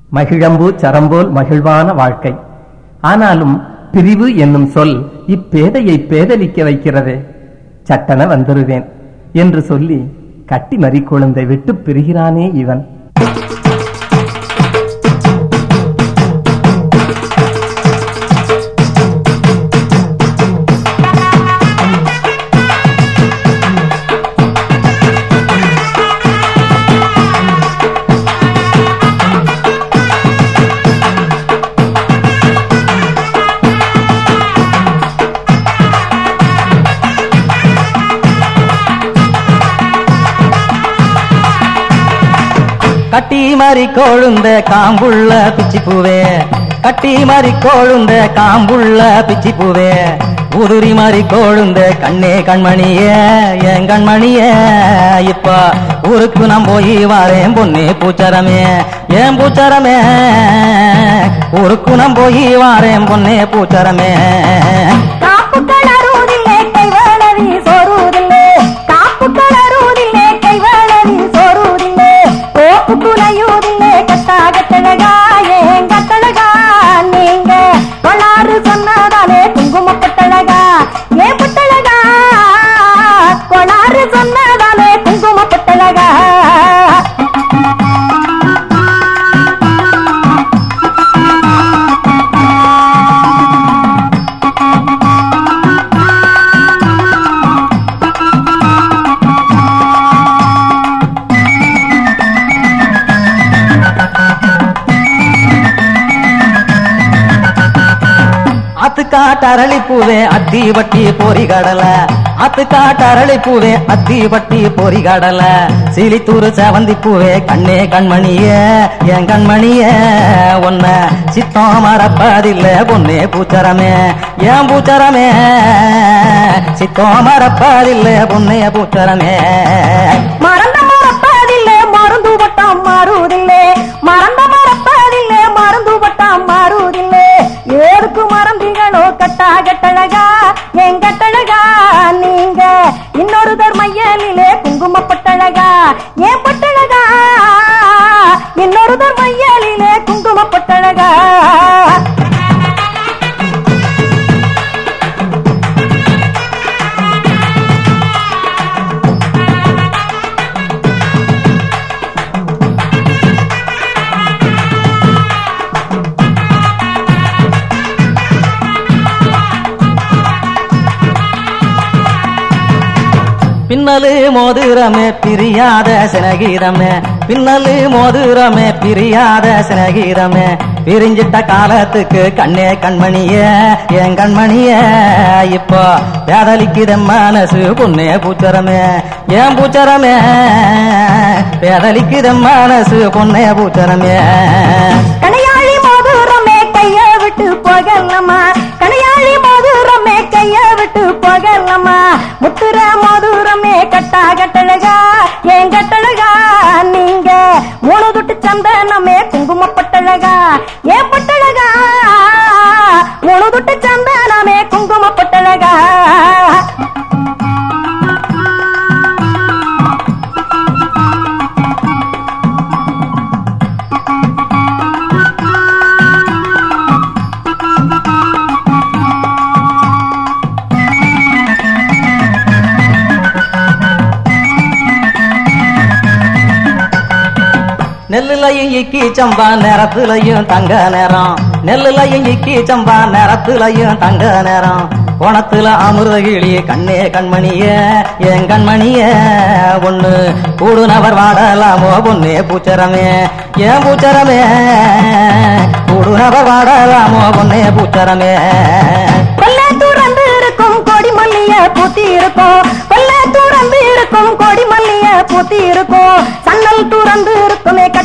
மகிழம்பூ சரம்போல் மகிழ்வான வாழ்க்கை ஆனாலும் பிரிவு என்னும் சொல் இப்பேதையை பேதலிக்க வைக்கிறதே சட்டன வந்துருவேன் என்று சொல்லி கட்டி மறிக்கொழுந்தை விட்டு பிரிகிறானே இவன் கட்டி மாறி கொழுந்த காம்புள்ள பிச்சி பூவே கட்டி மாறி கொழுந்த காம்புள்ள பிச்சி பூவே உதுரி மாறி கொழுந்த கண்ணே கண்மணியே என் கண்மணியே இப்ப ஊருக்கு நான் போய் வாரேன் பொண்ணே பூச்சரமே ஏன் பூச்சரமே ஊருக்கு நான் போய் வாரேன் பொண்ணே பூச்சரமே காப்பு கலருதில்லே கைவளவி சோறுதில்லே காப்பு கலருதில்லே கைவளவி சோறுதில்லே கோப்பு குலையுதில்லே கட்டா கட்டழகா ஏன் கட்டழகா நீங்க கொள்ளாறு சொன்னதாலே குங்குமப்பட்டழகா ஏன் பட்டழகா கொள்ளாறு சொன்னதாலே குங்குமப்பட்டழகா அத்துக்காட்டு அரளி பூவே அத்தி வட்டி பொறி கடல அத்துக்காட்டு அரளி பூவே அத்தி வட்டி பொறி கடல சிலித்தூர் செவந்தி பூவே கண்ணே கண்மணியே என் கண்மணியே உன்ன சித்தம் மறப்பதில்ல பொண்ணே பூச்சரமே ஏன் பூச்சரமே சித்தம் மறப்பதில்ல பொண்ணே பூச்சரமே மறந்த மறப்பதில்லை மருந்து வட்டம் மாறுவதில்லை மறந்த மறப்பதில்லை மருந்து வட்டம் மாறுவதில்லை ஏருக்கு மறந்தீங்களோ கட்டா கட்டழகா என் கட்டழகா நீங்க இன்னொரு தர்மையலிலே குங்குமப்பட்டழகா ஏன் பட்டழகா இன்னொரு தர்மையலிலே குங்குமப்பட்டழகா பின்னலு மோதிரமே பிரியாத சினகீரமே பின்னலு மோதிரமே பிரியாத சினகீரமே பிரிஞ்சிட்ட காலத்துக்கு கண்ணே கண்மணியே என் கண்மணியே இப்போ பேதலிக்குத மனசு பொண்ணே பூச்சரமே ஏன் பூச்சரமே பேதலிக்குத மனசு பொண்ணே பூச்சரமே கனையாழி மதுரமே கைய விட்டு போகலமா கனையாழி மதுரமே கைய விட்டு போகலமா முத்துர மதுரமே கட்டா கட்டழகா ஏன் கட்டழகா நீங்க மூணு துட்டு சந்தனமே குங்குமப்பட்டழகா ஏன் பட்டழகா மூணு துட்டு சந்தனமே குங்குமப்பட்டழகா நெல்லுலையும் இக்கி சம்பா நேரத்துலையும் தங்க நேரம் நெல்லுலையும் இக்கி சம்பா நேரத்துலையும் தங்க நேரம் கோணத்துல அமிர்தகிளி கண்ணே கண்மணியே என் கண்மணியே ஒண்ணு கூடுனவர் வாடலாமோ பொண்ணே பூச்சரமே ஏன் பூச்சரமே கூடுனவர் வாடலாமோ பொண்ணே பூச்சரமே கொல்ல துறந்து இருக்கும் கொடி மல்லிய பூத்தி இருக்கும் கொல்ல துறந்து இருக்கும் கொடி மல்லிய பூத்தி இருக்கும் சன்னல் துறந்து இருக்குமே